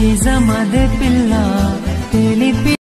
నిజమదే పిల్ల తెలిపి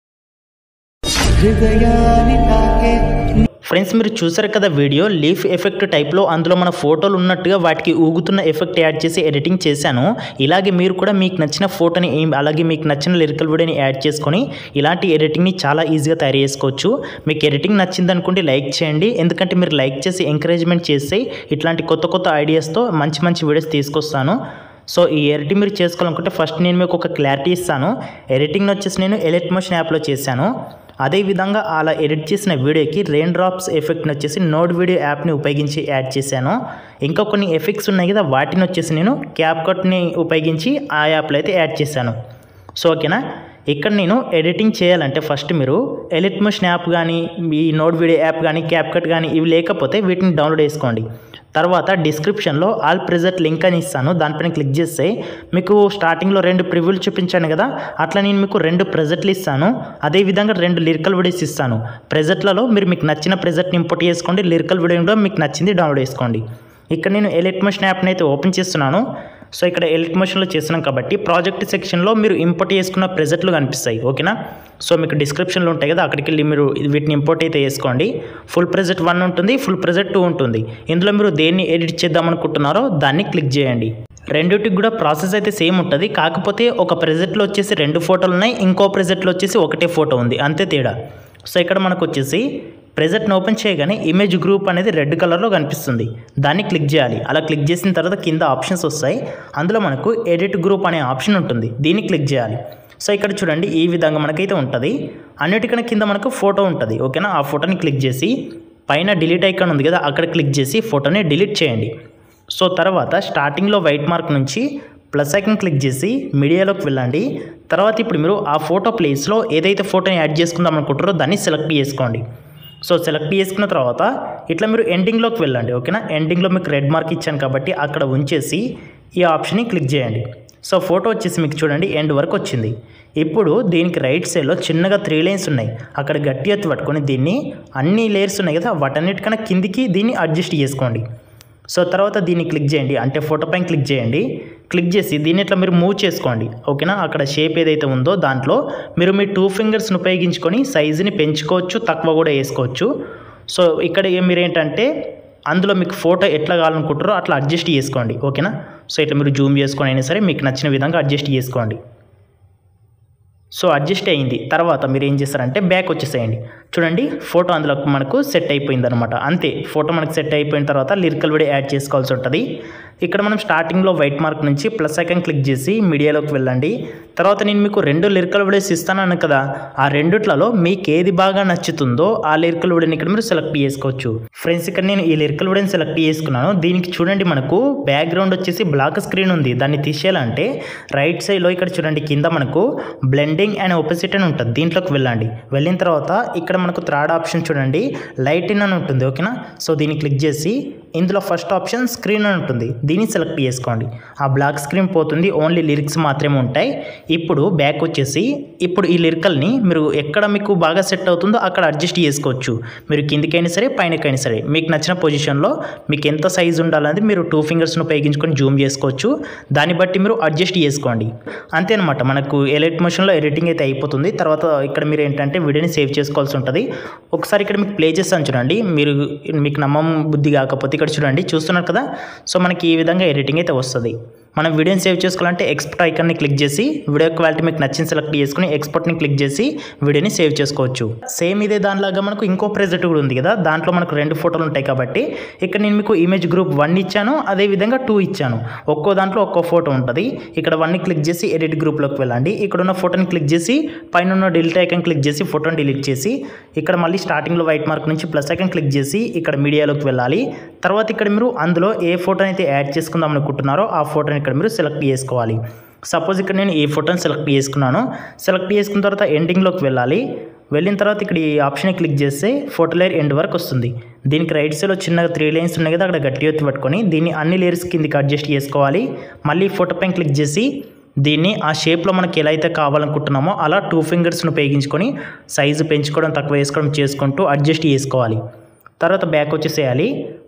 హృదయాన్ని తాకే ఫ్రెండ్స్ మీరు చూసారు కదా వీడియో లీఫ్ ఎఫెక్ట్ టైప్లో అందులో మన ఫోటోలు ఉన్నట్టుగా వాటికి ఊగుతున్న ఎఫెక్ట్ యాడ్ చేసి ఎడిటింగ్ చేశాను ఇలాగే మీరు కూడా మీకు నచ్చిన ఫోటోని ఏం- అలాగే మీకు నచ్చిన లిరికల్ వీడియోని యాడ్ చేసుకొని ఇలాంటి ఎడిటింగ్ని చాలా ఈజీగా తయారు చేసుకోవచ్చు మీకు ఎడిటింగ్ నచ్చింది అనుకుంటే లైక్ చేయండి ఎందుకంటే మీరు లైక్ చేసి ఎంకరేజ్మెంట్ చేస్తే ఇట్లాంటి కొత్త కొత్త ఐడియాస్తో మంచి మంచి వీడియోస్ తీసుకొస్తాను సో ఈ ఎడిటింగ్ మీరు చేసుకోవాలనుకుంటే ఫస్ట్ నేను మీకు ఒక క్లారిటీ ఇస్తాను ఎడిటింగ్ వచ్చేసి నేను ఎలిట్ మోషన్ యాప్లో చేశాను అదేవిధంగా అలా ఎడిట్ చేసిన వీడియోకి రెయిన్ డ్రాప్స్ ఎఫెక్ట్ని వచ్చేసి నోడ్ వీడియో యాప్ని ఉపయోగించి యాడ్ చేశాను ఇంకా కొన్ని ఎఫెక్ట్స్ ఉన్నాయి కదా వాటిని వచ్చేసి నేను క్యాప్ కట్ని ఉపయోగించి ఆ యాప్లో అయితే యాడ్ చేశాను సో ఓకేనా ఇక్కడ నేను ఎడిటింగ్ చేయాలంటే ఫస్ట్ మీరు ఎలిట్ మోషన్ యాప్ కానీ ఈ నోడ్ వీడియో యాప్ కానీ క్యాప్కట్ కానీ ఇవి లేకపోతే వీటిని డౌన్లోడ్ చేసుకోండి తర్వాత డిస్క్రిప్షన్లో ఆల్ ప్రెజెంట్ లింక్ అని ఇస్తాను దానిపైన క్లిక్ చేస్తే మీకు స్టార్టింగ్లో రెండు ప్రివ్యూలు చూపించాను కదా అట్లా నేను మీకు రెండు ప్రెజెంట్లు ఇస్తాను అదేవిధంగా రెండు లిరికల్ వీడియోస్ ఇస్తాను ప్రెజెంట్లలో మీరు మీకు నచ్చిన ప్రెజెంట్ని ఇంపోర్ట్ చేసుకోండి లిరికల్ వీడియోలో మీకు నచ్చింది డౌన్లోడ్ చేసుకోండి ఇక్కడ నేను ఎలిట్ మోషన్ యాప్ని అయితే ఓపెన్ చేస్తున్నాను సో ఇక్కడ ఎలిట్ మోషన్లో చేస్తున్నాం కాబట్టి ప్రాజెక్ట్ సెక్షన్లో మీరు ఇంపోర్ట్ చేసుకున్న ప్రెజెంట్లు కనిపిస్తాయి ఓకేనా సో మీకు డిస్క్రిప్షన్లో ఉంటాయి కదా అక్కడికి వెళ్ళి మీరు వీటిని ఇంపోర్ట్ అయితే చేసుకోండి ఫుల్ ప్రెజెంట్ వన్ ఉంటుంది ఫుల్ ప్రెజెంట్ టూ ఉంటుంది ఇందులో మీరు దేన్ని ఎడిట్ చేద్దాం అనుకుంటున్నారో దాన్ని క్లిక్ చేయండి రెండిటికి కూడా ప్రాసెస్ అయితే సేమ్ ఉంటుంది కాకపోతే ఒక ప్రెజెంట్లో వచ్చేసి రెండు ఫోటోలు ఉన్నాయి ఇంకో ప్రెజెంట్లో వచ్చేసి ఒకటే ఫోటో ఉంది అంతే తేడా సో ఇక్కడ మనకు వచ్చేసి ప్రెజెంట్ని ఓపెన్ చేయగానే ఇమేజ్ గ్రూప్ అనేది రెడ్ కలర్లో కనిపిస్తుంది దాన్ని క్లిక్ చేయాలి అలా క్లిక్ చేసిన తర్వాత కింద ఆప్షన్స్ వస్తాయి అందులో మనకు ఎడిట్ గ్రూప్ అనే ఆప్షన్ ఉంటుంది దీన్ని క్లిక్ చేయాలి సో ఇక్కడ చూడండి ఈ విధంగా మనకైతే ఉంటుంది అన్నిటికన్నా కింద మనకు ఫోటో ఉంటుంది ఓకేనా ఆ ఫోటోని క్లిక్ చేసి పైన డిలీట్ ఐకాన్ ఉంది కదా అక్కడ క్లిక్ చేసి ఫోటోని డిలీట్ చేయండి సో తర్వాత స్టార్టింగ్లో వైట్ మార్క్ నుంచి ప్లస్ ఐకన్ క్లిక్ చేసి మీడియాలోకి వెళ్ళండి తర్వాత ఇప్పుడు మీరు ఆ ఫోటో ప్లేస్లో ఏదైతే ఫోటోని యాడ్ చేసుకుందాం అనుకుంటారో దాన్ని సెలెక్ట్ చేసుకోండి సో సెలెక్ట్ చేసుకున్న తర్వాత ఇట్లా మీరు ఎండింగ్లోకి వెళ్ళండి ఓకేనా ఎండింగ్లో మీకు రెడ్ మార్క్ ఇచ్చాను కాబట్టి అక్కడ ఉంచేసి ఈ ఆప్షన్ని క్లిక్ చేయండి సో ఫోటో వచ్చేసి మీకు చూడండి ఎండ్ వరకు వచ్చింది ఇప్పుడు దీనికి రైట్ సైడ్లో చిన్నగా త్రీ లైన్స్ ఉన్నాయి అక్కడ గట్టి ఎత్తి పట్టుకొని దీన్ని అన్ని లేయర్స్ ఉన్నాయి కదా వాటన్నిటికన్నా కిందికి దీన్ని అడ్జస్ట్ చేసుకోండి సో తర్వాత దీన్ని క్లిక్ చేయండి అంటే ఫోటో పైన క్లిక్ చేయండి క్లిక్ చేసి దీన్ని ఇట్లా మీరు మూవ్ చేసుకోండి ఓకేనా అక్కడ షేప్ ఏదైతే ఉందో దాంట్లో మీరు మీ టూ ఫింగర్స్ని ఉపయోగించుకొని సైజుని పెంచుకోవచ్చు తక్కువ కూడా వేసుకోవచ్చు సో ఇక్కడ ఏ- మీరు ఏంటంటే అందులో మీకు ఫోటో ఎట్లా కావాలనుకుంటారో అట్లా అడ్జస్ట్ చేసుకోండి ఓకేనా సో ఇట్లా మీరు జూమ్ చేసుకొని అయినా సరే మీకు నచ్చిన విధంగా అడ్జస్ట్ చేసుకోండి సో అడ్జస్ట్ అయింది తర్వాత మీరు ఏం చేస్తారంటే బ్యాక్ వచ్చేసేయండి చూడండి ఫోటో అందులో మనకు సెట్ అయిపోయింది అనమాట అంతే ఫోటో మనకు సెట్ అయిపోయిన తర్వాత లిరికల్ వీడియో యాడ్ చేసుకోవాల్సి ఉంటుంది ఇక్కడ మనం స్టార్టింగ్లో వైట్ మార్క్ నుంచి ప్లస్ ఐకాన్ క్లిక్ చేసి మీడియాలోకి వెళ్ళండి తర్వాత నేను మీకు రెండు లిరికల్ వీడియోస్ ఇస్తాను కదా ఆ రెండిట్లలో మీకు ఏది బాగా నచ్చుతుందో ఆ లిరికల్ వీడియోని ఇక్కడ మీరు సెలెక్ట్ చేసుకోవచ్చు ఫ్రెండ్స్ ఇక్కడ నేను ఈ లిరికల్ వీడియోని సెలెక్ట్ చేసుకున్నాను దీనికి చూడండి మనకు బ్యాక్గ్రౌండ్ వచ్చేసి బ్లాక్ స్క్రీన్ ఉంది దాన్ని తీసేయాలంటే రైట్ సైడ్లో ఇక్కడ చూడండి కింద మనకు బ్లెండింగ్ అండ్ ఒపోజిట్ అని ఉంటుంది దీంట్లోకి వెళ్ళండి వెళ్ళిన తర్వాత ఇక్కడ మనకు థర్డ్ ఆప్షన్ చూడండి లైట్ ఇన్ అని ఉంటుంది ఓకేనా సో దీన్ని క్లిక్ చేసి ఇందులో ఫస్ట్ ఆప్షన్ స్క్రీన్ అని ఉంటుంది దీన్ని సెలెక్ట్ చేసుకోండి ఆ బ్లాక్ స్క్రీన్ పోతుంది ఓన్లీ లిరిక్స్ మాత్రమే ఉంటాయి ఇప్పుడు బ్యాక్ వచ్చేసి ఇప్పుడు ఈ లిరికల్ని మీరు ఎక్కడ మీకు బాగా సెట్ అవుతుందో అక్కడ అడ్జస్ట్ చేసుకోవచ్చు మీరు కిందికైనా సరే పైనకైనా సరే మీకు నచ్చిన పొజిషన్లో మీకు ఎంత సైజు ఉండాలనేది మీరు టూ ఫింగర్స్ను ఉపయోగించుకొని జూమ్ చేసుకోవచ్చు దాన్ని బట్టి మీరు అడ్జస్ట్ చేసుకోండి అంతే అనమాట మనకు ఎలైట్ మోషన్లో ఎడిటింగ్ అయితే అయిపోతుంది తర్వాత ఇక్కడ మీరు ఏంటంటే వీడియోని సేవ్ చేసుకోవాల్సి ఉంటుంది ఒకసారి ఇక్కడ మీకు ప్లే చేస్తాను చూడండి మీరు మీకు నమ్మం బుద్ధి కాకపోతే ఇక్కడ చూడండి చూస్తున్నారు కదా సో మనకి ఈ విధంగా ఎడిటింగ్ అయితే వస్తుంది మనం వీడియోని సేవ్ చేసుకోవాలంటే ఎక్స్పోర్ట్ ఐకాన్ని క్లిక్ చేసి వీడియో క్వాలిటీ మీకు నచ్చిన సెలెక్ట్ చేసుకుని ఎక్స్పోర్ట్ని క్లిక్ చేసి వీడియోని సేవ్ చేసుకోవచ్చు సేమ్ ఇదే దానిలాగా మనకు ఇంకో ప్రెజెంట్ కూడా ఉంది కదా దాంట్లో మనకు రెండు ఫోటోలు ఉంటాయి కాబట్టి ఇక్కడ నేను మీకు ఇమేజ్ గ్రూప్ వన్ ఇచ్చాను అదే విధంగా టూ ఇచ్చాను ఒక్కో దాంట్లో ఒక్కో ఫోటో ఉంటుంది ఇక్కడ వన్ని క్లిక్ చేసి ఎడిట్ గ్రూప్లోకి వెళ్ళండి ఇక్కడ ఉన్న ఫోటోని క్లిక్ చేసి పైన ఉన్న డిలీట్ ఐకాన్ క్లిక్ చేసి ఫోటోని డిలీట్ చేసి ఇక్కడ మళ్ళీ స్టార్టింగ్లో వైట్ మార్క్ నుంచి ప్లస్ ఐకాన్ క్లిక్ చేసి ఇక్కడ మీడియాలోకి వెళ్ళాలి తర్వాత ఇక్కడ మీరు అందులో ఏ ఫోటోని అయితే యాడ్ చేసుకుందాం అనుకుంటున్నారో ఆ ఫోటోని ఇక్కడ మీరు సెలెక్ట్ చేసుకోవాలి సపోజ్ ఇక్కడ నేను ఈ ఫోటోని సెలెక్ట్ చేసుకున్నాను సెలెక్ట్ చేసుకున్న తర్వాత ఎండింగ్లోకి వెళ్ళాలి వెళ్ళిన తర్వాత ఇక్కడ ఈ ఆప్షన్ క్లిక్ చేస్తే ఫోటో లేయర్ ఎండ్ వరకు వస్తుంది దీనికి రైట్ సైడ్లో చిన్నగా త్రీ లైన్స్ ఉన్నాయి కదా అక్కడ గట్టి ఎత్తి పట్టుకొని దీన్ని అన్ని లేయర్స్ కిందికి అడ్జస్ట్ చేసుకోవాలి మళ్ళీ ఫోటో పైన క్లిక్ చేసి దీన్ని ఆ షేప్లో మనకి ఎలా అయితే కావాలనుకుంటున్నామో అలా టూ ఫింగర్స్ను ఉపయోగించుకొని సైజు పెంచుకోవడం తక్కువ వేసుకోవడం చేసుకుంటూ అడ్జస్ట్ చేసుకోవాలి తర్వాత బ్యాక్ వచ్చేసేయాలి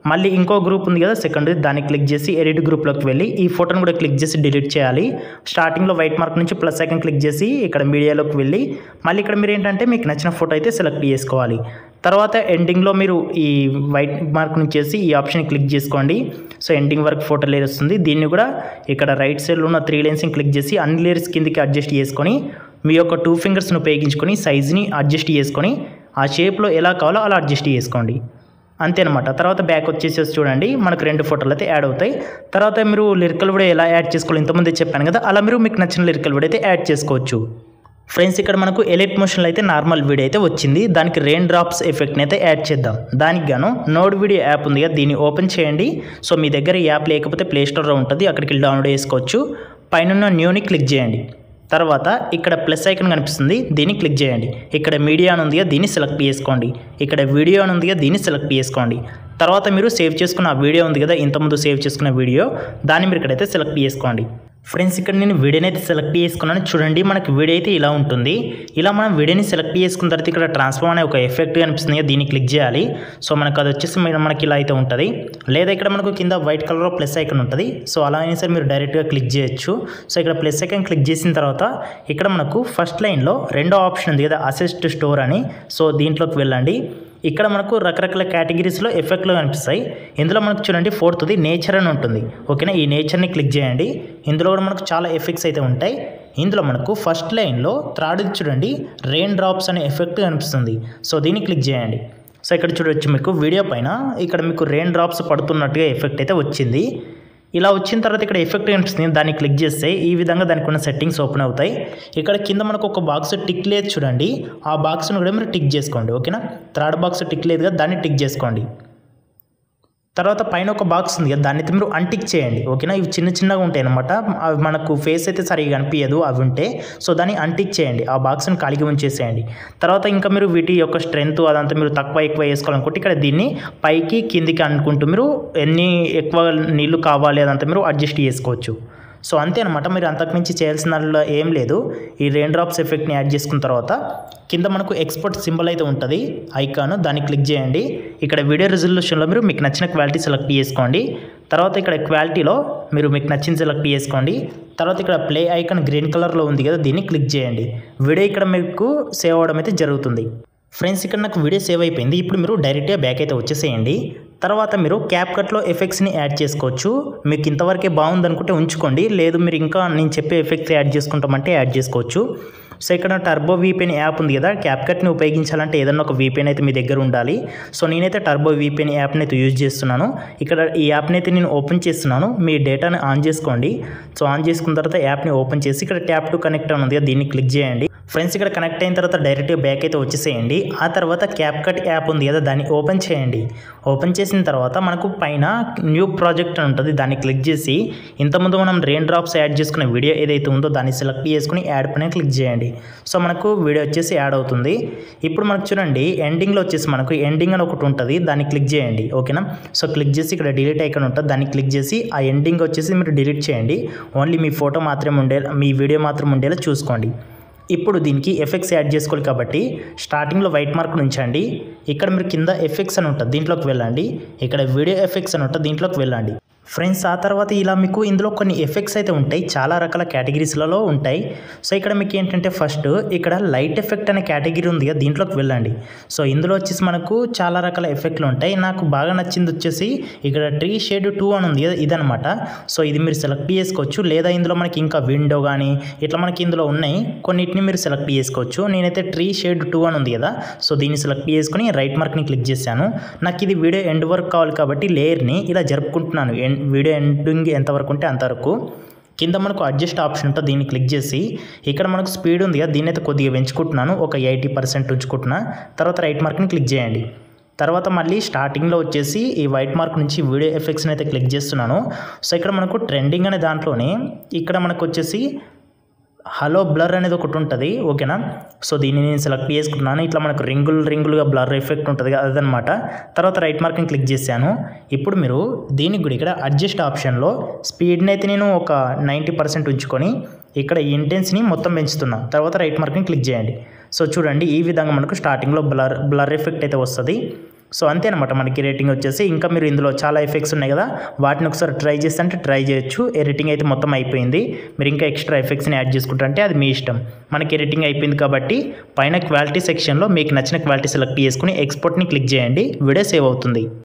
మళ్ళీ ఇంకో గ్రూప్ ఉంది కదా సెకండ్ దాన్ని క్లిక్ చేసి ఎడిట్ గ్రూప్లోకి వెళ్ళి ఈ ఫోటోని కూడా క్లిక్ చేసి డిలీట్ చేయాలి స్టార్టింగ్లో వైట్ మార్క్ నుంచి ప్లస్ ఐకన్ క్లిక్ చేసి ఇక్కడ మీడియాలోకి వెళ్ళి మళ్ళీ ఇక్కడ మీరు ఏంటంటే మీకు నచ్చిన ఫోటో అయితే సెలెక్ట్ చేసుకోవాలి తర్వాత ఎండింగ్లో మీరు ఈ వైట్ మార్క్ నుంచి చేసి ఈ ఆప్షన్ క్లిక్ చేసుకోండి సో ఎండింగ్ వరకు ఫోటో లేయర్ వస్తుంది దీన్ని కూడా ఇక్కడ రైట్ సైడ్లో ఉన్న త్రీ లైన్స్ని క్లిక్ చేసి అన్ని లేయర్స్ కిందకి అడ్జస్ట్ చేసుకొని మీ యొక్క టూ ఫింగర్స్ని ఉపయోగించుకొని సైజ్ని అడ్జస్ట్ చేసుకొని ఆ షేప్లో ఎలా కావాలో అలా అడ్జస్ట్ చేసుకోండి అంతేనమాట తర్వాత బ్యాక్ వచ్చేసేసి చూడండి మనకు రెండు ఫోటోలు అయితే యాడ్ అవుతాయి తర్వాత మీరు లిరికల్ వీడియో ఎలా యాడ్ చేసుకోవాలి ఇంతకుముందే చెప్పాను కదా అలా మీరు మీకు నచ్చిన లిరికల్ వీడియో అయితే యాడ్ చేసుకోవచ్చు ఫ్రెండ్స్ ఇక్కడ మనకు ఎలైట్ మోషన్లో అయితే నార్మల్ వీడియో అయితే వచ్చింది దానికి రెయిన్ డ్రాప్స్ ఎఫెక్ట్ని అయితే యాడ్ చేద్దాం దానికి గాను నోడ్ వీడియో యాప్ ఉంది కదా దీన్ని ఓపెన్ చేయండి సో మీ దగ్గర ఈ యాప్ లేకపోతే ప్లే స్టోర్లో ఉంటుంది అక్కడికి వెళ్ళి డౌన్లోడ్ చేసుకోవచ్చు పైన న్యూని క్లిక్ చేయండి తర్వాత ఇక్కడ ప్లస్ ఐకన్ కనిపిస్తుంది దీన్ని క్లిక్ చేయండి ఇక్కడ మీడియా అని ఉంది కదా దీన్ని సెలెక్ట్ చేసుకోండి ఇక్కడ వీడియో అని ఉంది కదా దీన్ని సెలెక్ట్ చేసుకోండి తర్వాత మీరు సేవ్ చేసుకున్న ఆ వీడియో ఉంది కదా ఇంతకుముందు సేవ్ చేసుకున్న వీడియో దాన్ని మీరు ఇక్కడైతే సెలెక్ట్ చేసుకోండి ఫ్రెండ్స్ ఇక్కడ నేను వీడియోని అయితే సెలెక్ట్ చేసుకున్నాను చూడండి మనకి వీడియో అయితే ఇలా ఉంటుంది ఇలా మనం వీడియోని సెలెక్ట్ చేసుకున్న తర్వాత ఇక్కడ ట్రాన్స్ఫార్మ్ అనే ఒక ఎఫెక్ట్ కనిపిస్తుంది కదా, దీన్ని క్లిక్ చేయాలి సో మనకు అది వచ్చేసి మన- మనకి ఇలా అయితే ఉంటుంది లేదా ఇక్కడ మనకు కింద వైట్ కలర్లో ప్లస్ ఐకన్ ఉంటుంది సో అలా అయినా సరే మీరు డైరెక్ట్గా క్లిక్ చేయొచ్చు సో ఇక్కడ ప్లస్ ఐకన్ క్లిక్ చేసిన తర్వాత ఇక్కడ మనకు ఫస్ట్ లైన్లో రెండో ఆప్షన్ ఉంది కదా అసిస్ట్ స్టోర్ అని సో దీంట్లోకి వెళ్ళండి ఇక్కడ మనకు రకరకాల కేటగిరీస్లో ఎఫెక్ట్లు కనిపిస్తాయి ఇందులో మనకు చూడండి ఫోర్త్ది నేచర్ అని ఉంటుంది ఓకేనా ఈ నేచర్ని క్లిక్ చేయండి ఇందులో కూడా మనకు చాలా ఎఫెక్ట్స్ అయితే ఉంటాయి ఇందులో మనకు ఫస్ట్ లైన్లో థర్డ్ చూడండి రెయిన్ డ్రాప్స్ అనే ఎఫెక్ట్ కనిపిస్తుంది సో దీన్ని క్లిక్ చేయండి సో ఇక్కడ చూడొచ్చు మీకు వీడియో పైన ఇక్కడ మీకు రెయిన్ డ్రాప్స్ పడుతున్నట్టుగా ఎఫెక్ట్ అయితే వచ్చింది ఇలా వచ్చిన తర్వాత ఇక్కడ ఎఫెక్ట్ కనిపిస్తుంది దాన్ని క్లిక్ చేస్తే ఈ విధంగా దానికి ఉన్న సెట్టింగ్స్ ఓపెన్ అవుతాయి ఇక్కడ కింద మనకు ఒక బాక్స్ టిక్ లేదు చూడండి ఆ బాక్స్ను కూడా మీరు టిక్ చేసుకోండి ఓకేనా థర్డ్ బాక్స్ టిక్ లేదు కదా దాన్ని టిక్ చేసుకోండి తర్వాత పైన ఒక బాక్స్ ఉంది కదా దాన్ని అయితే మీరు అన్టిక్ చేయండి ఓకేనా ఇవి చిన్న చిన్నగా ఉంటాయి అనమాట అవి మనకు ఫేస్ అయితే సరిగా కనిపించదు అవి ఉంటే సో దాన్ని అన్టిక్ చేయండి ఆ బాక్స్ని ఖాళీగా ఉంచేసేయండి తర్వాత ఇంకా మీరు వీటి యొక్క స్ట్రెంత్ అదంతా మీరు తక్కువ ఎక్కువ వేసుకోవాలనుకుంటే ఇక్కడ దీన్ని పైకి కిందికి అనుకుంటూ మీరు ఎన్ని ఎక్కువ నీళ్లు కావాలి అదంతా మీరు అడ్జస్ట్ చేసుకోవచ్చు సో అంతే అనమాట మీరు అంతకుమించి చేయాల్సిన దానిలో ఏం లేదు ఈ రెయిన్ డ్రాప్స్ ఎఫెక్ట్ని యాడ్ చేసుకున్న తర్వాత కింద మనకు ఎక్స్పోర్ట్ సింబల్ అయితే ఉంటుంది ఐకాన్ దాన్ని క్లిక్ చేయండి ఇక్కడ వీడియో రిజల్యూషన్లో మీరు మీకు నచ్చిన క్వాలిటీ సెలెక్ట్ చేసుకోండి తర్వాత ఇక్కడ క్వాలిటీలో మీరు మీకు నచ్చింది సెలెక్ట్ చేసుకోండి తర్వాత ఇక్కడ ప్లే ఐకాన్ గ్రీన్ కలర్లో ఉంది కదా దీన్ని క్లిక్ చేయండి వీడియో ఇక్కడ మీకు సేవ్ అవ్వడం అయితే జరుగుతుంది ఫ్రెండ్స్ ఇక్కడ నాకు వీడియో సేవ్ అయిపోయింది ఇప్పుడు మీరు డైరెక్ట్గా బ్యాక్ అయితే వచ్చేసేయండి తర్వాత మీరు క్యాప్ కట్లో ఎఫెక్ట్స్ని యాడ్ చేసుకోవచ్చు మీకు ఇంతవరకే బాగుంది అనుకుంటే ఉంచుకోండి లేదు మీరు ఇంకా నేను చెప్పే ఎఫెక్ట్స్ యాడ్ చేసుకుంటామంటే యాడ్ చేసుకోవచ్చు సో ఇక్కడ టర్బో వీపెన్ యాప్ ఉంది కదా క్యాప్ కట్ని ఉపయోగించాలంటే ఏదన్నా ఒక వీపెన్ అయితే మీ దగ్గర ఉండాలి సో నేనైతే టర్బో వీపెన్ యాప్ని అయితే యూజ్ చేస్తున్నాను ఇక్కడ ఈ యాప్ని అయితే నేను ఓపెన్ చేస్తున్నాను మీ డేటాని ఆన్ చేసుకోండి సో ఆన్ చేసుకున్న తర్వాత యాప్ని ఓపెన్ చేసి ఇక్కడ ట్యాప్ టు కనెక్ట్ అని ఉంది కదా దీన్ని క్లిక్ చేయండి ఫ్రెండ్స్ ఇక్కడ కనెక్ట్ అయిన తర్వాత డైరెక్ట్గా బ్యాక్ అయితే వచ్చేసేయండి ఆ తర్వాత క్యాప్ కట్ యాప్ ఉంది కదా దాన్ని ఓపెన్ చేయండి ఓపెన్ చేసిన తర్వాత మనకు పైన న్యూ ప్రాజెక్ట్ అని ఉంటుంది దాన్ని క్లిక్ చేసి ఇంతకుముందు మనం రెయిన్ డ్రాప్స్ యాడ్ చేసుకున్న వీడియో ఏదైతే ఉందో దాన్ని సెలెక్ట్ చేసుకుని యాడ్ పైన క్లిక్ చేయండి సో మనకు వీడియో వచ్చేసి యాడ్ అవుతుంది ఇప్పుడు మనకు చూడండి ఎండింగ్లో వచ్చేసి మనకు ఎండింగ్ అని ఒకటి ఉంటుంది దాన్ని క్లిక్ చేయండి ఓకేనా సో క్లిక్ చేసి ఇక్కడ డిలీట్ ఐకాన్ ఉంటుంది దాన్ని క్లిక్ చేసి ఆ ఎండింగ్ వచ్చేసి మీరు డిలీట్ చేయండి ఓన్లీ మీ ఫోటో మాత్రమే ఉండే మీ వీడియో మాత్రం ఉండేలా చూసుకోండి ఇప్పుడు దీనికి ఎఫెక్ట్స్ యాడ్ చేసుకోవాలి కాబట్టి స్టార్టింగ్లో వైట్ మార్క్ ఉంచండి ఇక్కడ మీరు కింద ఎఫెక్ట్స్ అని ఉంటుంది దీంట్లోకి వెళ్ళండి ఇక్కడ వీడియో ఎఫెక్ట్స్ అని ఉంటుంది దీంట్లోకి వెళ్ళండి ఫ్రెండ్స్ ఆ తర్వాత ఇలా మీకు ఇందులో కొన్ని ఎఫెక్ట్స్ అయితే ఉంటాయి చాలా రకాల కేటగిరీస్లలో ఉంటాయి సో ఇక్కడ మీకు ఏంటంటే ఫస్ట్ ఇక్కడ లైట్ ఎఫెక్ట్ అనే కేటగిరీ ఉంది కదా దీంట్లోకి వెళ్ళండి సో ఇందులో వచ్చేసి మనకు చాలా రకాల ఎఫెక్ట్లు ఉంటాయి నాకు బాగా నచ్చింది వచ్చేసి ఇక్కడ ట్రీ షేడ్ టూ అని ఉంది కదా ఇదనమాట సో ఇది మీరు సెలెక్ట్ చేసుకోవచ్చు లేదా ఇందులో మనకి ఇంకా విండో కానీ ఇట్లా మనకి ఇందులో ఉన్నాయి కొన్నిటిని మీరు సెలెక్ట్ చేసుకోవచ్చు నేనైతే ట్రీ షేడ్ టూ అని ఉంది కదా సో దీన్ని సెలెక్ట్ చేసుకుని రైట్ మార్క్ని క్లిక్ చేశాను నాకు ఇది వీడియో ఎండ్ వరకు కావాలి కాబట్టి లేయర్ని ఇలా జరుపుకుంటున్నాను ఎండ్ వీడియో ఎండింగ్ ఎంతవరకు ఉంటే అంతవరకు కింద మనకు అడ్జస్ట్ ఆప్షన్ ఉంటుంది దీన్ని క్లిక్ చేసి ఇక్కడ మనకు స్పీడ్ ఉంది కదా దీన్ని అయితే కొద్దిగా పెంచుకుంటున్నాను ఒక ఎయిటీ పర్సెంట్ ఉంచుకుంటున్నా తర్వాత రైట్ మార్క్ని క్లిక్ చేయండి తర్వాత మళ్ళీ స్టార్టింగ్లో వచ్చేసి ఈ వైట్ మార్క్ నుంచి వీడియో ఎఫెక్ట్స్ని అయితే క్లిక్ చేస్తున్నాను సో ఇక్కడ మనకు ట్రెండింగ్ అనే దాంట్లోనే ఇక్కడ మనకు వచ్చేసి హలో బ్లర్ అనేది ఒకటి ఉంటుంది ఓకేనా సో దీన్ని నేను సెలెక్ట్ చేసుకున్నాను ఇట్లా మనకు రింగులు రింగులుగా బ్లర్ ఎఫెక్ట్ ఉంటుంది కదా అదనమాట తర్వాత రైట్ మార్క్ని క్లిక్ చేశాను ఇప్పుడు మీరు దీనికి కూడా ఇక్కడ అడ్జస్ట్ ఆప్షన్లో స్పీడ్ని అయితే నేను ఒక నైంటీ పర్సెంట్ ఉంచుకొని ఇక్కడ ఇంటెన్స్ని మొత్తం పెంచుతున్నా తర్వాత రైట్ మార్క్ని క్లిక్ చేయండి సో చూడండి ఈ విధంగా మనకు స్టార్టింగ్లో బ్లర్ బ్లర్ ఎఫెక్ట్ అయితే వస్తుంది సో అంతే అనమాట మనకి రేటింగ్ వచ్చేసి ఇంకా మీరు ఇందులో చాలా ఎఫెక్ట్స్ ఉన్నాయి కదా వాటిని ఒకసారి ట్రై చేస్తే అంటే ట్రై చేయొచ్చు ఎడిటింగ్ అయితే మొత్తం అయిపోయింది మీరు ఇంకా ఎక్స్ట్రా ఎఫెక్ట్స్ని యాడ్ చేసుకుంటారంటే అది మీ ఇష్టం మనకి ఎడిటింగ్ అయిపోయింది కాబట్టి పైన క్వాలిటీ సెక్షన్లో మీకు నచ్చిన క్వాలిటీ సెలెక్ట్ చేసుకుని ఎక్స్పోర్ట్ని క్లిక్ చేయండి వీడియో సేవ్ అవుతుంది